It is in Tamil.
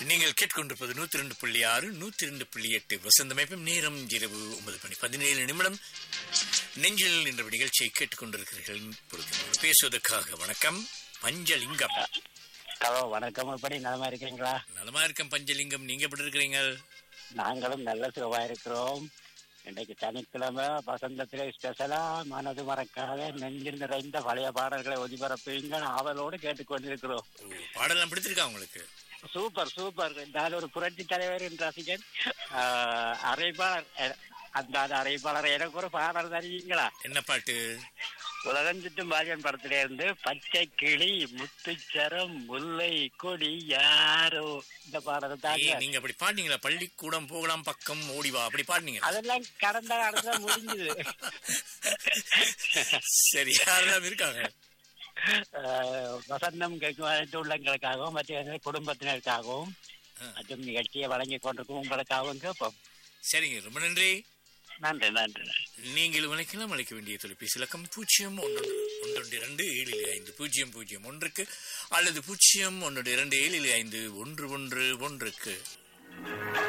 நீங்கள் கேட்டுக்கொண்டிருப்பது நூத்தி ரெண்டு புள்ளி ஆறு நூத்தி ரெண்டு புள்ளி எட்டு வசந்தமைப்பும் நேரம் இரவு ஒன்பது மணி பதினேழு நிமிடம் நெஞ்சில் என்ற நிகழ்ச்சியை கேட்டுக்கொண்டிருக்கிறீர்கள் இப்பொழுது உங்களோடு பேசுவதற்காக வணக்கம் பஞ்சலிங்கம் ஹலோ வணக்கம் எப்படி நலமா இருக்கீங்களா நலமா இருக்கும் பஞ்சலிங்கம் நீங்க எப்படி இருக்கிறீங்க நாங்களும் நல்ல சுகமா இருக்கிறோம் இன்னைக்கு சனிக்கிழமை வசந்தத்திலே ஸ்பெஷலா மனது மறக்காத நெஞ்சில் நிறைந்த பழைய பாடல்களை ஒளிபரப்புவீங்கள் ஆவலோடு கேட்டுக்கொண்டிருக்கிறோம் ஓ, பாடலாம் பிடிச்சிருக்கா உங்களுக்கு சூப்பர் சூப்பர் நான் ஒரு புரட்சி தலைவரின் ரசிகன் ஆஹ், அறைபாளர் அஹ், அந்த அந்த அறைபாளர் எனக்கு ஒரு பாடல் தருவீங்களா என்ன பாட்டு உலகம் சுற்றும் பாலியன் படத்தில இருந்து பச்சை கிளி முத்துச்சரம் முல்லை கொடி யாரோ இந்த பாடல் தாங்க ஏய், நீங்க அப்படி பாடினீங்களா பள்ளிக்கூடம் போகலாம் பக்கம் ஓடிவா அப்படி பாடினீங்க அதெல்லாம் கடந்த காலத்துல முடிஞ்சது சரி யாரெல்லாம் இருக்காங்க ஆஹ் வசந்தம் கேட்கும் அனைத்து உள்ளங்களுக்காகவும் மற்ற குடும்பத்தினருக்காகவும் மற்றும் நிகழ்ச்சியை வழங்கி கொண்டிருக்கும் உங்களுக்காகவும் கேட்போம் சரிங்க ரொம்ப நன்றி நன்றி நன்றி நீங்கள் அழைக்கலாம் அழைக்க வேண்டிய தொலைபேசி இலக்கம் பூஜ்ஜியம் ஒன்று ஒன்றொன்று இரண்டு ஏழில் ஐந்து பூஜ்ஜியம் பூஜ்ஜியம் ஒன்றுக்கு அல்லது பூஜ்ஜியம் ஒன்று இரண்டு ஏழில் ஐந்து ஒன்று ஒன்று ஒன்றுக்கு